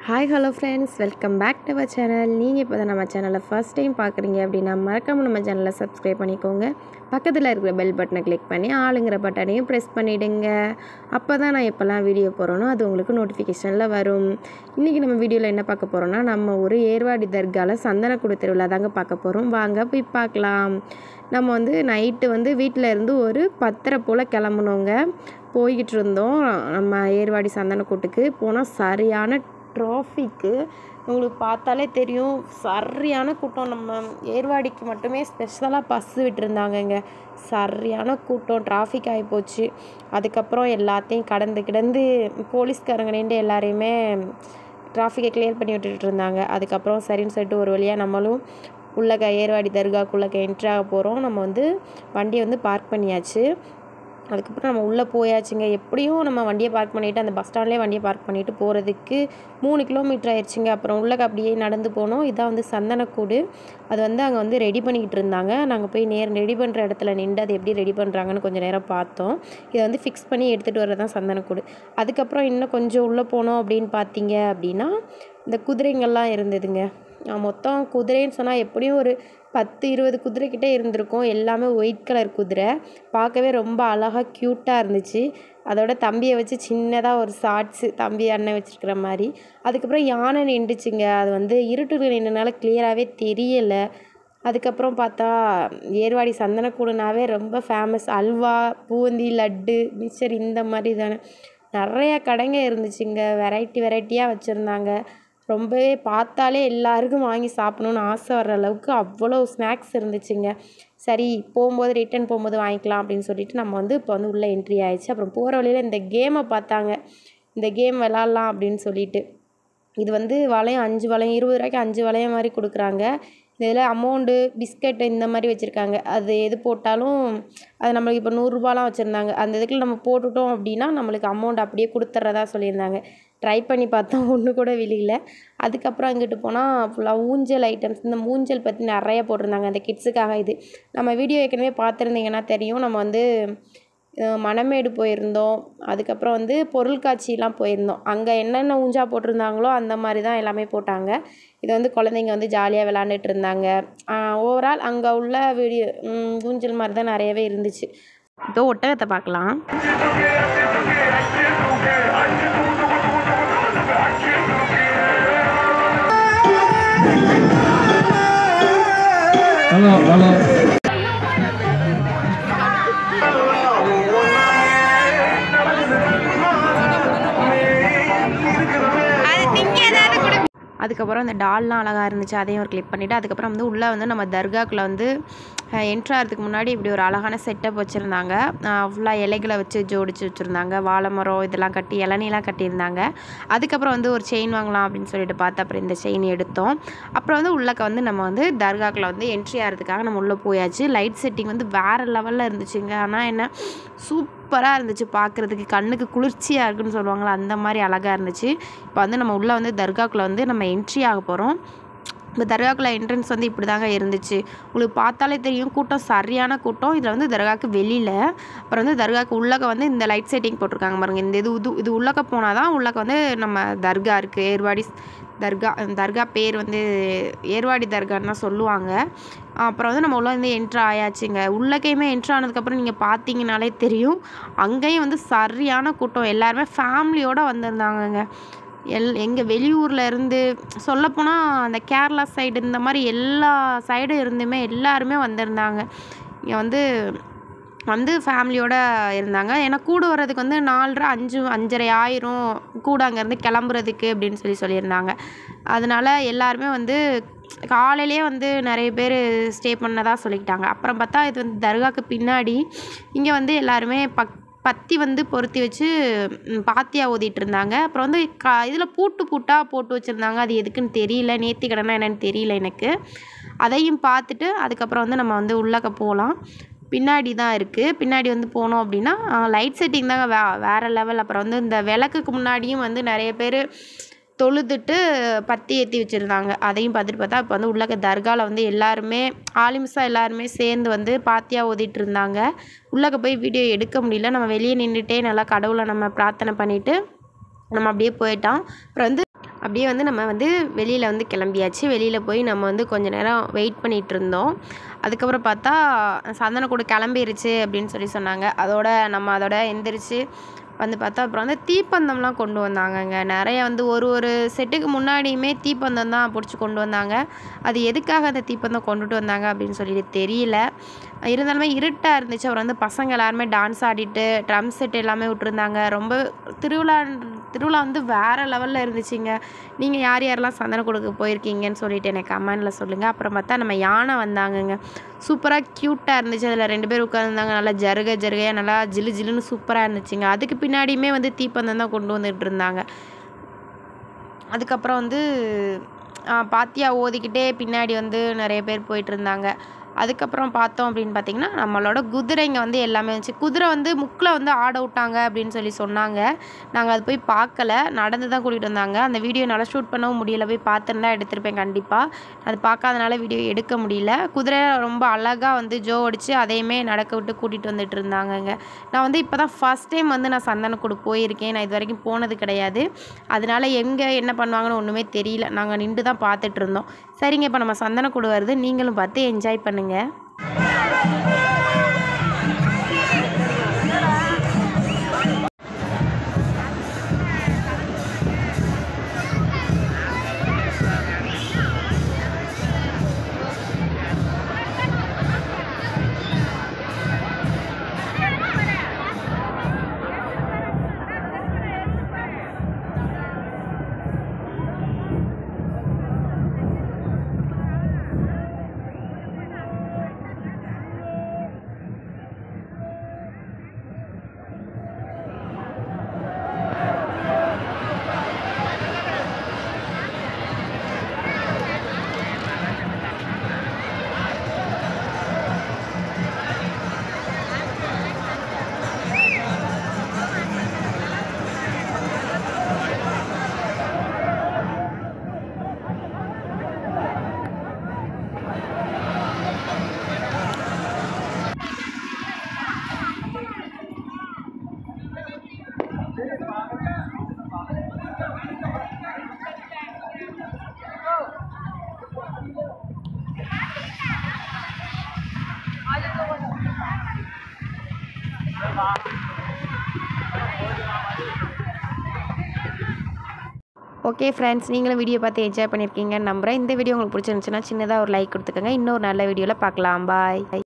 hi hello friends welcome back to our channel நீங்கள் இப்போ தான் நம்ம சேனலை ஃபர்ஸ்ட் டைம் பார்க்குறீங்க அப்படின்னா மறக்காமல் நம்ம சேனலை சப்ஸ்கிரைப் பண்ணிக்கோங்க பக்கத்தில் இருக்கிற பெல் பட்டனை கிளிக் பண்ணி ஆளுங்கிற பட்டனையும் ப்ரெஸ் பண்ணிவிடுங்க அப்போ தான் நான் எப்போல்லாம் வீடியோ போகிறேனோ அது உங்களுக்கு நோட்டிஃபிகேஷனில் வரும் இன்றைக்கி நம்ம வீடியோவில் என்ன பார்க்க போகிறோம்னா நம்ம ஒரு ஏர்வாடி தர்காவில் சந்தனக்கூடு திருவிழா தாங்க பார்க்க போகிறோம் வாங்க போய் பார்க்கலாம் நம்ம வந்து நைட்டு வந்து வீட்டில் இருந்து ஒரு பத்தரை போல் கிளம்புனோங்க போய்கிட்டு இருந்தோம் நம்ம ஏர்வாடி சந்தனக்கூட்டுக்கு போனால் சரியான டிராஃபிக்கு உங்களுக்கு பார்த்தாலே தெரியும் சரியான கூட்டம் நம்ம ஏர்வாடிக்கு மட்டுமே ஸ்பெஷலாக பஸ்ஸு விட்டுருந்தாங்கங்க சரியான கூட்டம் டிராஃபிக் ஆகிப்போச்சு அதுக்கப்புறம் எல்லாத்தையும் கடந்து கிடந்து போலீஸ்காரங்க நின்று எல்லாரையுமே டிராஃபிக்கை கிளியர் பண்ணி விட்டுட்டு இருந்தாங்க அதுக்கப்புறம் சரின்னு சொல்லிட்டு ஒரு வழியாக நம்மளும் உள்ளக்க ஏர்வாடி தர்காக்குள்ளக்க என்ட்ரி ஆக போகிறோம் நம்ம வந்து வண்டியை வந்து பார்க் பண்ணியாச்சு அதுக்கப்புறம் நம்ம உள்ளே போயாச்சுங்க எப்படியும் நம்ம வண்டியை பார்க் பண்ணிவிட்டு அந்த பஸ் ஸ்டாண்ட்லேயே வண்டியை பார்க் பண்ணிவிட்டு போகிறதுக்கு மூணு கிலோமீட்டர் ஆயிடுச்சுங்க அப்புறம் உள்ளக்க அப்படியே நடந்து போனோம் இதான் வந்து சந்தனக்கூடு அது வந்து அங்கே வந்து ரெடி பண்ணிக்கிட்டு இருந்தாங்க நாங்கள் போய் நேர் ரெடி பண்ணுற இடத்துல நின்று அது எப்படி ரெடி பண்ணுறாங்கன்னு கொஞ்சம் நேரம் பார்த்தோம் இதை வந்து ஃபிக்ஸ் பண்ணி எடுத்துகிட்டு வர்றது தான் சந்தனக்கூடு அதுக்கப்புறம் இன்னும் கொஞ்சம் உள்ளே போனோம் அப்படின்னு பார்த்தீங்க அப்படின்னா இந்த குதிரைங்கள்லாம் இருந்ததுங்க மொத்தம் குதிரைன்னு சொன்னால் எப்படியும் ஒரு பத்து இருபது குதிரை கிட்டே இருந்திருக்கும் எல்லாமே ஒயிட் கலர் குதிரை பார்க்கவே ரொம்ப அழகாக க்யூட்டாக இருந்துச்சு அதோட தம்பியை வச்சு சின்னதாக ஒரு ஷார்ட்ஸு தம்பி அண்ணன் வச்சுருக்கிற மாதிரி அதுக்கப்புறம் யானை நின்றுச்சுங்க அது வந்து இருட்டு நின்றனால கிளியராகவே தெரியலை அதுக்கப்புறம் பார்த்தா ஏர்வாடி சந்தனக்கூடுனாவே ரொம்ப ஃபேமஸ் அல்வா பூந்தி லட்டு மிக்சர் இந்த மாதிரி தானே நிறைய கடைங்க இருந்துச்சுங்க வெரைட்டி வெரைட்டியாக வச்சுருந்தாங்க ரொம்பவே பார்த்தாலே எல்லாருக்கும் வாங்கி சாப்பிடணுன்னு ஆசை வர்ற அளவுக்கு அவ்வளோ ஸ்நாக்ஸ் இருந்துச்சுங்க சரி போகும்போது ரிட்டன் போகும்போது வாங்கிக்கலாம் அப்படின்னு சொல்லிட்டு நம்ம வந்து இப்போ வந்து உள்ளே என்ட்ரி ஆயிடுச்சு அப்புறம் போகிற வழியில் இந்த கேமை பார்த்தாங்க இந்த கேம் விளாட்லாம் அப்படின்னு சொல்லிட்டு இது வந்து வளையம் அஞ்சு வளையம் இருபது ரூபாய்க்கு அஞ்சு வளையம் மாதிரி கொடுக்குறாங்க இதில் அமௌண்ட்டு பிஸ்கட் இந்த மாதிரி வச்சுருக்காங்க அது எது போட்டாலும் அது நம்மளுக்கு இப்போ நூறுரூபாலாம் வச்சுருந்தாங்க அந்த இதுக்குள்ள நம்ம போட்டுட்டோம் அப்படின்னா நம்மளுக்கு அமௌண்ட் அப்படியே கொடுத்துட்றதா சொல்லியிருந்தாங்க ட்ரை பண்ணி பார்த்தா ஒன்று கூட விழியில அதுக்கப்புறம் அங்கிட்டு போனால் ஃபுல்லாக ஊஞ்சல் ஐட்டம்ஸ் இந்த ஊஞ்சல் பற்றி நிறைய போட்டிருந்தாங்க அந்த கிட்ஸுக்காக இது நம்ம வீடியோ ஏற்கனவே பார்த்துருந்தீங்கன்னா தெரியும் நம்ம வந்து மணமேடு போயிருந்தோம் அதுக்கப்புறம் வந்து பொருள்காட்சியெலாம் போயிருந்தோம் அங்கே என்னென்ன ஊஞ்சா போட்டிருந்தாங்களோ அந்த மாதிரி தான் எல்லாமே போட்டாங்க இது வந்து குழந்தைங்க வந்து ஜாலியாக விளாண்டுட்டு இருந்தாங்க ஓவரால் அங்கே உள்ள வீடியோ ஊஞ்சல் மாதிரி தான் நிறையவே இருந்துச்சு இப்போ ஒட்டகத்தை பார்க்கலாம் ஹலோ ஹலோ அதுக்கப்புறம் அந்த டால்லாம் அழகாக இருந்துச்சு அதையும் ஒரு கிளிக் பண்ணிவிட்டு அதுக்கப்புறம் வந்து உள்ளே வந்து நம்ம தர்காக்குள்ளே வந்து என்ட்ராகிறதுக்கு முன்னாடி இப்படி ஒரு அழகான செட்டப் வச்சுருந்தாங்க ஃபுல்லாக இலைகளை வச்சு ஜோடிச்சு வச்சுருந்தாங்க வாழை மரம் இதெல்லாம் கட்டி இளநீலாம் கட்டியிருந்தாங்க அதுக்கப்புறம் வந்து ஒரு செயின் வாங்கலாம் அப்படின்னு சொல்லிட்டு பார்த்து அப்புறம் இந்த செயின் எடுத்தோம் அப்புறம் வந்து உள்ளக்க வந்து நம்ம வந்து தர்காக்குள்ளே வந்து என்ட்ரி ஆகிறதுக்காக நம்ம உள்ளே போயாச்சு லைட் செட்டிங் வந்து வேறு லெவலில் இருந்துச்சுங்க ஆனால் என்ன சூப்பராக இருந்துச்சு பார்க்குறதுக்கு கண்ணுக்கு குளிர்ச்சியாக இருக்குன்னு சொல்லுவாங்களா அந்த மாதிரி அழகாக இருந்துச்சு இப்போ வந்து நம்ம உள்ளே வந்து தர்காக்குள்ளே வந்து நம்ம என்ட்ரி ஆக போகிறோம் இந்த தர்காக்குள்ள என்ட்ரன்ஸ் வந்து இப்படி தாங்க இருந்துச்சு உங்களுக்கு பார்த்தாலே தெரியும் கூட்டம் சரியான கூட்டம் இதில் வந்து தர்காவுக்கு வெளியில் அப்புறம் வந்து தர்காவுக்கு உள்ளக்க வந்து இந்த லைட் செட்டிங் போட்டிருக்காங்க பாருங்கள் இந்த இது இது இது உள்ளக்க போனால் தான் உள்ளக்க வந்து நம்ம தர்கா இருக்குது ஏர்வாடி தர்கா தர்கா பேர் வந்து ஏர்வாடி தர்கான்னு தான் சொல்லுவாங்க அப்புறம் வந்து நம்ம உள்ள வந்து என்ட்ரு ஆயாச்சுங்க உள்ளக்கையுமே என்ட்ரு ஆனதுக்கப்புறம் நீங்கள் பார்த்தீங்கனாலே தெரியும் அங்கேயும் வந்து சரியான கூட்டம் எல்லாருமே ஃபேமிலியோடு வந்திருந்தாங்கங்க எல் எங்கள் வெளியூரில் இருந்து சொல்லப்போனால் அந்த கேரளா சைடு இந்த மாதிரி எல்லா சைடும் இருந்துமே எல்லாருமே வந்திருந்தாங்க இங்கே வந்து வந்து ஃபேமிலியோடு இருந்தாங்க ஏன்னா கூட வர்றதுக்கு வந்து நாலரை அஞ்சு அஞ்சரை ஆயிரம் கூட அங்கேருந்து கிளம்புறதுக்கு அப்படின்னு சொல்லி சொல்லியிருந்தாங்க அதனால் எல்லாருமே வந்து காலையிலே வந்து நிறைய பேர் ஸ்டே பண்ணதாக சொல்லிக்கிட்டாங்க அப்புறம் பார்த்தா இது வந்து தர்காவுக்கு பின்னாடி இங்கே வந்து எல்லாருமே பக் பத்தி வந்து பொருத்தி வச்சு பாத்தியா ஓதிட்டு இருந்தாங்க அப்புறம் வந்து க இதில் பூட்டு பூட்டாக போட்டு வச்சுருந்தாங்க அது எதுக்குன்னு தெரியல நேர்த்தி கடனா என்னென்னு தெரியல எனக்கு அதையும் பார்த்துட்டு அதுக்கப்புறம் வந்து நம்ம வந்து உள்ளக்க போகலாம் பின்னாடி தான் இருக்குது பின்னாடி வந்து போனோம் அப்படின்னா லைட் செட்டிங் தாங்க வே வேறு லெவல் அப்புறம் வந்து இந்த விளக்குக்கு முன்னாடியும் வந்து நிறைய பேர் தொழுதுட்டு பத்தி ஏற்றி வச்சுருந்தாங்க அதையும் பார்த்துட்டு பார்த்தா இப்போ வந்து உள்ளக்க தர்காவில் வந்து எல்லாருமே ஆலிம்ஸா எல்லாருமே சேர்ந்து வந்து பாத்தியா ஓதிட்டு இருந்தாங்க உள்ளக்க போய் வீடியோ எடுக்க முடியல நம்ம வெளியே நின்றுட்டே நல்லா கடவுளை நம்ம பிரார்த்தனை பண்ணிவிட்டு நம்ம அப்படியே போயிட்டோம் அப்புறம் வந்து அப்படியே வந்து நம்ம வந்து வெளியில் வந்து கிளம்பியாச்சு வெளியில் போய் நம்ம வந்து கொஞ்ச நேரம் வெயிட் பண்ணிகிட்டு இருந்தோம் அதுக்கப்புறம் பார்த்தா சந்தனக்கூடு கிளம்பிருச்சு அப்படின்னு சொல்லி சொன்னாங்க அதோட நம்ம அதோட எந்திரிச்சு வந்து பார்த்தா அப்புறம் வந்து தீப்பந்தம்லாம் கொண்டு வந்தாங்கங்க நிறைய வந்து ஒரு ஒரு செட்டுக்கு முன்னாடியுமே தீப்பந்தம் தான் பிடிச்சி கொண்டு வந்தாங்க அது எதுக்காக அந்த தீப்பந்தம் கொண்டுட்டு வந்தாங்க அப்படின்னு சொல்லிட்டு தெரியல இருந்தாலுமே இருட்டாக இருந்துச்சு அப்புறம் வந்து பசங்க எல்லாருமே டான்ஸ் ஆடிட்டு ட்ரம் செட் எல்லாமே விட்டுருந்தாங்க ரொம்ப திருவிழா திருவிழா வந்து வேறு லெவலில் இருந்துச்சுங்க நீங்கள் யார் யாரெல்லாம் சந்தனக்கூடுக்கு போயிருக்கீங்கன்னு சொல்லிட்டு எனக்கு கமெண்டில் சொல்லுங்கள் அப்புறம் பார்த்தா நம்ம யானை வந்தாங்கங்க சூப்பராக க்யூட்டாக இருந்துச்சு அதில் ரெண்டு பேர் உட்காந்துருந்தாங்க நல்லா ஜருக ஜருகையாக நல்லா ஜிலு ஜிலுன்னு சூப்பராக இருந்துச்சுங்க அதுக்கு பின்னாடியுமே வந்து தீப்பந்தம் தான் கொண்டு வந்துட்டு இருந்தாங்க அதுக்கப்புறம் வந்து பாத்தியா ஓதிக்கிட்டே பின்னாடி வந்து நிறைய பேர் போயிட்டு இருந்தாங்க அதுக்கப்புறம் பார்த்தோம் அப்படின்னு பார்த்தீங்கன்னா நம்மளோட குதிரைங்க வந்து எல்லாமே இருந்துச்சு குதிரை வந்து முக்கில் வந்து ஆட விட்டாங்க அப்படின்னு சொல்லி சொன்னாங்க நாங்கள் அது போய் பார்க்கல நடந்து தான் கூட்டிகிட்டு வந்தாங்க அந்த வீடியோ என்னால் ஷூட் பண்ணவும் முடியல போய் பார்த்துருந்தா எடுத்திருப்பேன் கண்டிப்பாக அது பார்க்காதனால வீடியோ எடுக்க முடியல குதிரை ரொம்ப அழகாக வந்து ஜோ அடித்து அதையுமே நடக்க விட்டு கூட்டிகிட்டு வந்துட்டு இருந்தாங்கங்க நான் வந்து இப்போ தான் ஃபஸ்ட் டைம் வந்து நான் சந்தனக்கூடு போயிருக்கேன் நான் இது வரைக்கும் போனது கிடையாது அதனால எங்கே என்ன பண்ணுவாங்கன்னு ஒன்றுமே தெரியல நாங்கள் நின்று தான் பார்த்துட்டு இருந்தோம் சரிங்க இப்போ நம்ம சந்தனக்கூடு வருது நீங்களும் பார்த்து என்ஜாய் பண்ணுங்கள் ஓகே ஃப்ரெண்ட்ஸ் நீங்களும் வீடியோ பார்த்து என்ஜாய் பண்ணியிருக்கீங்கன்னு நம்புகிறேன் இந்த வீடியோ உங்களுக்கு பிடிச்சிருந்துச்சுன்னா சின்னதாக ஒரு லைக் கொடுத்துக்கோங்க இன்னொரு நல்ல வீடியோவில் பார்க்கலாம் பாய்